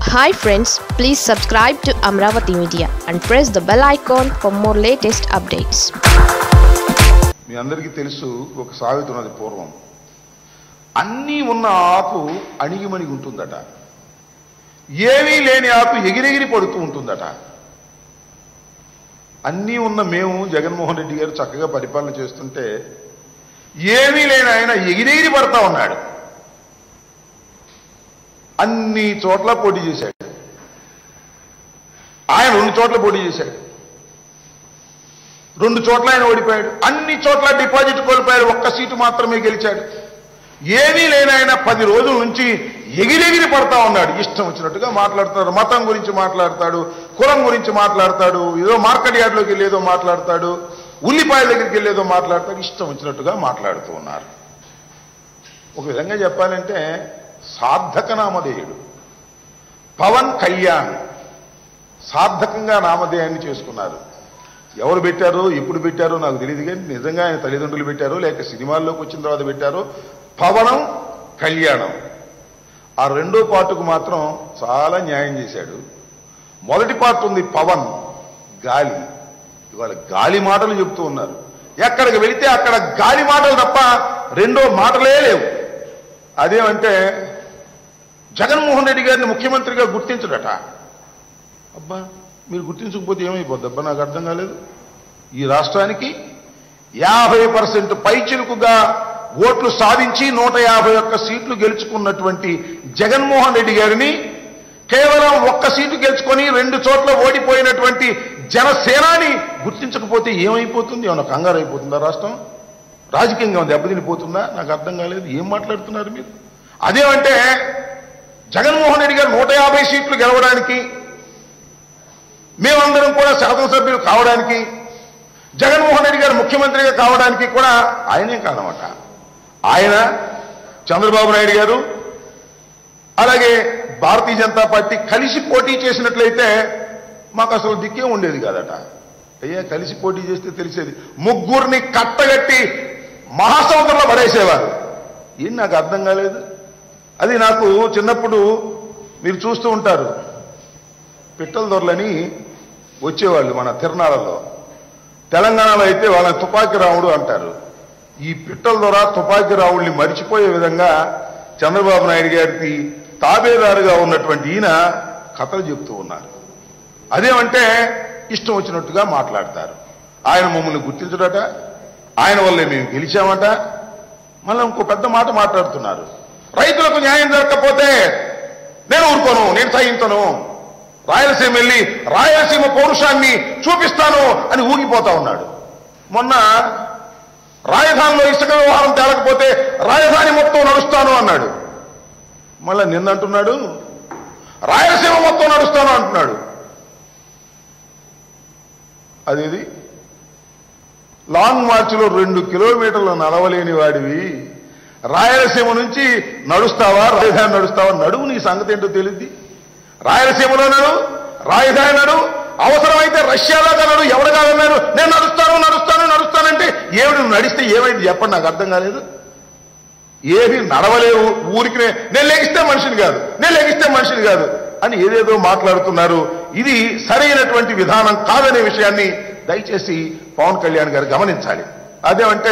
Hi friends please subscribe to Amaravati media and press the bell icon for more latest updates మీ అందరికీ తెలుసు ఒక సామెత ఉన్నది పూర్వం అన్నీ ఉన్న ఆకు అణిగిమణిగి ఉంటుందట ఏమీ లేని ఆకు ఎగిరెగిరి పడుతూ ఉంటుందట అన్నీ ఉన్న మేము జగన్మోహన్ రెడ్డి గారు చక్కగా పరిపాలన చేస్తుంటే ఏమీ లేని ఆయన ఎగిరెగిరి పడతా ఉన్నాడు అన్ని చోట్ల పోటీ చేశాడు ఆయన రెండు చోట్ల పోటీ చేశాడు రెండు చోట్ల ఆయన ఓడిపోయాడు అన్ని చోట్ల డిపాజిట్ కోల్పోయాడు ఒక్క సీటు మాత్రమే గెలిచాడు ఏమీ లేని ఆయన పది రోజుల నుంచి ఎగిరెగిరి పడతా ఉన్నాడు ఇష్టం వచ్చినట్టుగా మాట్లాడతాడు మతం గురించి మాట్లాడతాడు కులం గురించి మాట్లాడతాడు ఏదో మార్కెట్ యార్డ్లోకి వెళ్ళి ఏదో మాట్లాడతాడు ఉల్లిపాయల దగ్గరికి వెళ్ళి ఏదో మాట్లాడతాడు ఇష్టం వచ్చినట్టుగా మాట్లాడుతూ ఉన్నారు ఒక విధంగా చెప్పాలంటే సార్థక నామధేయుడు పవన్ కళ్యాణ్ సార్థకంగా నామధేయాన్ని చేసుకున్నారు ఎవరు పెట్టారో ఎప్పుడు పెట్టారో నాకు తెలియదు కానీ నిజంగా ఆయన తల్లిదండ్రులు పెట్టారో లేక సినిమాల్లోకి వచ్చిన తర్వాత పెట్టారో పవనం కళ్యాణం ఆ రెండో పార్టుకు మాత్రం చాలా న్యాయం చేశాడు మొదటి పార్ట్ ఉంది పవన్ గాలి ఇవాళ గాలి మాటలు చెప్తూ ఉన్నారు ఎక్కడికి వెళితే అక్కడ గాలి మాటలు తప్ప రెండో మాటలే లేవు అదేమంటే జగన్మోహన్ రెడ్డి గారిని ముఖ్యమంత్రిగా గుర్తించడట అబ్బా మీరు గుర్తించకపోతే ఏమైపోద్ది అబ్బా నాకు అర్థం కాలేదు ఈ రాష్ట్రానికి యాభై పర్సెంట్ పైచిలుకుగా ఓట్లు సాధించి నూట యాభై ఒక్క సీట్లు గెలుచుకున్నటువంటి జగన్మోహన్ రెడ్డి గారిని కేవలం ఒక్క సీటు గెలుచుకొని రెండు చోట్ల ఓడిపోయినటువంటి జనసేనాని గుర్తించకపోతే ఏమైపోతుంది ఏమన్నా కంగారు అయిపోతుందా రాష్ట్రం రాజకీయంగా దెబ్బతినిపోతుందా నాకు అర్థం కాలేదు ఏం మాట్లాడుతున్నారు మీరు అదేమంటే జగన్మోహన్ రెడ్డి గారు నూట యాభై సీట్లు గెలవడానికి మేమందరం కూడా శాసనసభ్యులు కావడానికి జగన్మోహన్ రెడ్డి గారు ముఖ్యమంత్రిగా కావడానికి కూడా ఆయనే కాదన్నమాట ఆయన చంద్రబాబు నాయుడు గారు అలాగే భారతీయ జనతా పార్టీ కలిసి పోటీ చేసినట్లయితే మాకు అసలు దిక్కే ఉండేది కాదట అయ్యా కలిసి పోటీ చేస్తే తెలిసేది ముగ్గురిని కట్టగట్టి మహాసముద్రంలో పడేసేవారు ఏం నాకు అర్థం కాలేదు అది నాకు చిన్నప్పుడు మీరు చూస్తూ ఉంటారు పిట్టల దొరలని వచ్చేవాళ్ళు మన తిరణాలలో తెలంగాణలో అయితే వాళ్ళని తుపాకీ రాముడు అంటారు ఈ పిట్టల దొర తుపాకీ రావుడిని మరిచిపోయే విధంగా చంద్రబాబు నాయుడు గారికి తాబేదారుగా ఉన్నటువంటి ఈయన కథలు చెప్తూ ఉన్నారు అదేమంటే ఇష్టం వచ్చినట్టుగా మాట్లాడతారు ఆయన మమ్మల్ని గుర్తించడట ఆయన వల్లే మేము గెలిచామట మళ్ళీ ఇంకో పెద్ద మాట మాట్లాడుతున్నారు రైతులకు న్యాయం జరగకపోతే నేను ఊరుకోను నేను సహించను రాయలసీమ వెళ్ళి రాయలసీమ పౌరుషాన్ని చూపిస్తాను అని ఊగిపోతా ఉన్నాడు మొన్న రాజధానిలో ఇసుక వ్యవహారం తేలకపోతే రాజధాని మొత్తం నడుస్తాను అన్నాడు మళ్ళా నిన్న అంటున్నాడు రాయలసీమ మొత్తం నడుస్తాను అంటున్నాడు అదేది లాంగ్ మార్చ్లో రెండు కిలోమీటర్లు నడవలేని వాడివి రాయలసీమ నుంచి నడుస్తావా రాజధాని నడుస్తావా నడువు నీ సంగతి ఏంటో తెలియద్ది రాయలసీమలో నడు రాజధాని నడు అవసరమైతే రష్యాలో నడు ఎవరు కాదన్నారు నేను నడుస్తాను నడుస్తాను నడుస్తానంటే ఏమిటి నువ్వు నడిస్తే ఏమైంది చెప్పండి నాకు అర్థం కాలేదు ఏమి నడవలేవు ఊరికి నేను లెగిస్తే మనిషిని కాదు నేను లెగిస్తే మనిషిని కాదు అని ఏదేదో మాట్లాడుతున్నారు ఇది సరైనటువంటి విధానం కాదనే విషయాన్ని దయచేసి పవన్ కళ్యాణ్ గారు గమనించాలి అదేమంటే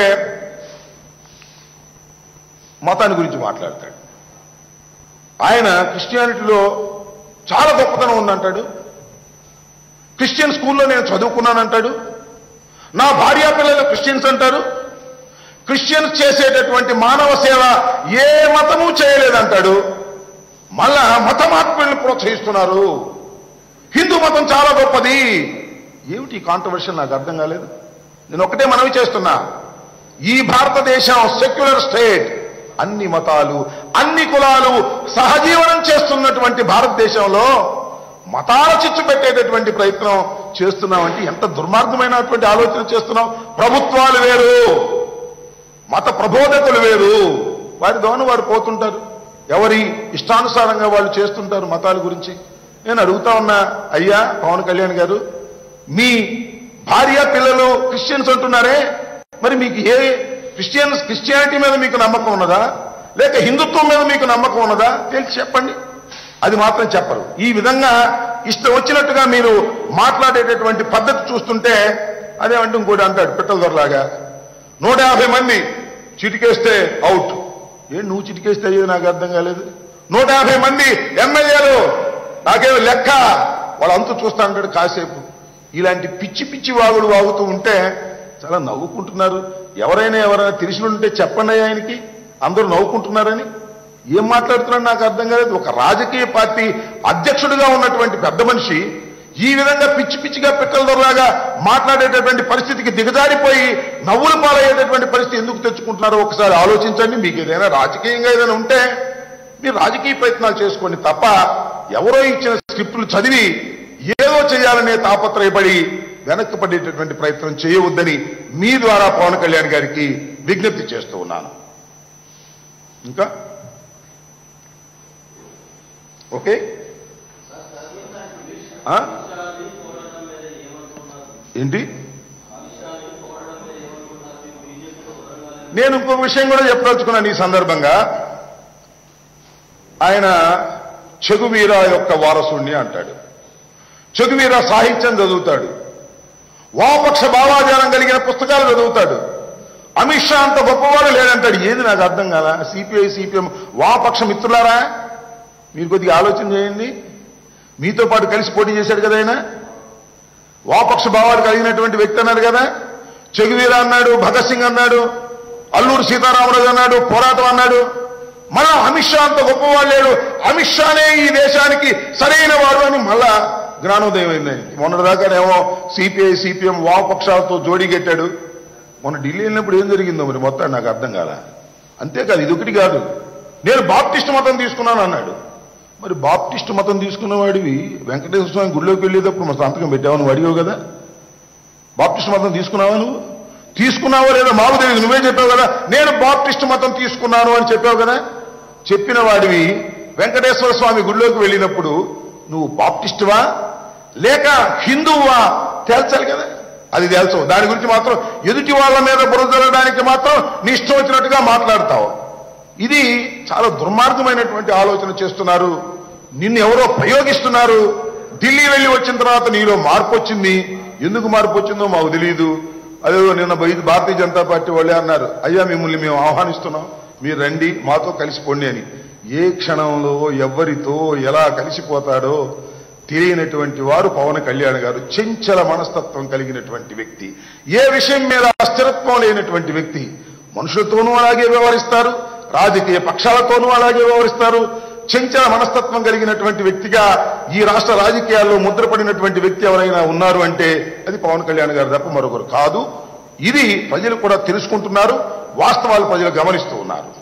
మతాన్ని గురించి మాట్లాడతాడు ఆయన క్రిస్టియానిటీలో చాలా గొప్పతనం ఉందంటాడు క్రిస్టియన్ స్కూల్లో నేను చదువుకున్నానంటాడు నా భార్యా పిల్లలు క్రిస్టియన్స్ అంటారు క్రిస్టియన్స్ చేసేటటువంటి మానవ సేవ ఏ మతము చేయలేదంటాడు మళ్ళా మత మార్పులను ప్రోత్సహిస్తున్నారు హిందూ మతం చాలా గొప్పది ఏమిటి కాంట్రవర్షియల్ నాకు అర్థం కాలేదు నేను ఒకటే మనవి చేస్తున్నా ఈ భారతదేశం సెక్యులర్ స్టేట్ అన్ని మతాలు అన్ని కులాలు సహజీవనం చేస్తున్నటువంటి భారతదేశంలో మతాల చిచ్చు పెట్టేటటువంటి ప్రయత్నం చేస్తున్నామంటే ఎంత దుర్మార్గమైనటువంటి ఆలోచన చేస్తున్నాం ప్రభుత్వాలు వేరు మత ప్రబోధకులు వేరు వారి దోన వారు పోతుంటారు ఎవరి ఇష్టానుసారంగా వాళ్ళు చేస్తుంటారు మతాల గురించి నేను అడుగుతా ఉన్నా అయ్యా పవన్ కళ్యాణ్ గారు మీ భార్య పిల్లలు క్రిస్టియన్స్ అంటున్నారే మరి మీకు ఏ క్రిస్టియన్స్ క్రిస్టియానిటీ మీద మీకు నమ్మకం ఉన్నదా లేక హిందుత్వం మీద మీకు నమ్మకం ఉన్నదా తెలిసి చెప్పండి అది మాత్రం చెప్పరు ఈ విధంగా ఇష్టం వచ్చినట్టుగా మీరు మాట్లాడేటటువంటి పద్ధతి చూస్తుంటే అదేమంటే ఇంకోటి అంటాడు పిట్టల దొరలాగా నూట యాభై మంది చిటికేస్తే అవుట్ ఏం నువ్వు చిటికేస్తే అయ్యేది నాకు అర్థం కాలేదు నూట యాభై మంది ఎమ్మెల్యేలు నాకేమో లెక్క వాళ్ళ అంతు చూస్తా అంటాడు కాసేపు ఇలాంటి పిచ్చి పిచ్చి వాగుడు వాగుతూ ఉంటే చాలా నవ్వుకుంటున్నారు ఎవరైనా ఎవరైనా తెలిసి ఉంటే చెప్పండి ఆయనకి అందరూ నవ్వుకుంటున్నారని ఏం మాట్లాడుతున్నాడు నాకు అర్థం కాలేదు ఒక రాజకీయ పార్టీ అధ్యక్షుడిగా ఉన్నటువంటి పెద్ద మనిషి ఈ విధంగా పిచ్చి పిచ్చిగా పిక్కలదొరలాగా మాట్లాడేటటువంటి పరిస్థితికి దిగజారిపోయి నవ్వులు పాలయ్యేటటువంటి పరిస్థితి ఎందుకు తెచ్చుకుంటున్నారో ఒకసారి ఆలోచించండి మీకు ఏదైనా రాజకీయంగా ఏదైనా ఉంటే మీరు రాజకీయ ప్రయత్నాలు చేసుకోండి తప్ప ఎవరో ఇచ్చిన స్క్రిప్టులు చదివి ఏదో చేయాలనే తాపత్రయపడి వెనక్కి పడేటటువంటి ప్రయత్నం చేయవద్దని మీ ద్వారా పవన్ కళ్యాణ్ గారికి విజ్ఞప్తి చేస్తూ ఉన్నాను ఇంకా ఓకే ఆ? ఏంటి నేను ఇంకొక విషయం కూడా చెప్పదలుచుకున్నాను ఈ సందర్భంగా ఆయన చెగువీర యొక్క వారసుణ్ణి అంటాడు చెగువీర సాహిత్యం చదువుతాడు వామపక్ష భావాజాలం కలిగిన పుస్తకాలు చదువుతాడు అమిత్ షా అంత గొప్పవాడు లేదంటాడు ఏది నాకు అర్థం కాదా సిపిఐ సిపిఎం వామపక్ష మిత్రులారా మీరు కొద్దిగా ఆలోచన చేయండి మీతో పాటు కలిసి పోటీ చేశాడు కదా ఆయన వామపక్ష భావాలు కలిగినటువంటి వ్యక్తి అన్నాడు కదా చెగువీర అన్నాడు భగత్ సింగ్ అన్నాడు అల్లూరు సీతారామరాజు అన్నాడు పోరాటం అన్నాడు మళ్ళా అమిత్ షా అంత గొప్పవాడు లేడు అమిత్ షానే ఈ దేశానికి సరైన వాడు అని మళ్ళా జ్ఞానోదయం అయింది ఆయనకి. మొన్నటిదాకానేమో సిపిఐ సిపిఎం వామపక్షాలతో జోడీగెట్టాడు మొన్న ఢిల్లీ వెళ్ళినప్పుడు ఏం జరిగిందో మరి మొత్తం నాకు అర్థం కాల అంతేకాదు ఇది ఒకటి కాదు నేను బాప్టిస్ట్ మతం తీసుకున్నాను అన్నాడు మరి బాప్టిస్ట్ మతం తీసుకున్న వాడివి వెంకటేశ్వర స్వామి గుడిలోకి వెళ్ళేటప్పుడు మా సంతకం పెట్టావు నువ్వు అడిగావు కదా బాప్టిస్ట్ మతం తీసుకున్నావా నువ్వు తీసుకున్నావో లేదో మాకు తెలియదు నువ్వే చెప్పావు కదా నేను బాప్టిస్ట్ మతం తీసుకున్నాను అని చెప్పావు కదా చెప్పిన వాడివి వెంకటేశ్వర స్వామి గుడిలోకి వెళ్ళినప్పుడు నువ్వు బాప్టిస్టువా లేక హిందువా తేల్చాలి కదా అది తేల్చవు దాని గురించి మాత్రం ఎదుటి వాళ్ళ మీద బురదలడానికి మాత్రం నీ ఇష్టం వచ్చినట్టుగా మాట్లాడతావు ఇది చాలా దుర్మార్గమైనటువంటి ఆలోచన చేస్తున్నారు నిన్ను ఎవరో ప్రయోగిస్తున్నారు ఢిల్లీ వెళ్ళి వచ్చిన తర్వాత నీలో మార్పు వచ్చింది ఎందుకు మార్పు వచ్చిందో మాకు తెలియదు అదే నిన్న బయ- భారతీయ జనతా పార్టీ వాళ్ళే అన్నారు అయ్యా మిమ్మల్ని మేము ఆహ్వానిస్తున్నాం మీరు రండి మాతో కలిసిపోండి అని ఏ క్షణంలో ఎవరితో ఎలా కలిసిపోతాడో తెలియనటువంటి వారు పవన్ కళ్యాణ్ గారు చెంచల మనస్తత్వం కలిగినటువంటి వ్యక్తి ఏ విషయం మీద స్థిరత్వం లేనటువంటి వ్యక్తి మనుషులతోనూ అలాగే వ్యవహరిస్తారు రాజకీయ పక్షాలతోనూ అలాగే వ్యవహరిస్తారు చెంచల మనస్తత్వం కలిగినటువంటి వ్యక్తిగా ఈ రాష్ట్ర రాజకీయాల్లో ముద్రపడినటువంటి వ్యక్తి ఎవరైనా ఉన్నారు అంటే అది పవన్ కళ్యాణ్ గారు తప్ప మరొకరు కాదు ఇది ప్రజలు కూడా తెలుసుకుంటున్నారు వాస్తవాలు ప్రజలు గమనిస్తూ ఉన్నారు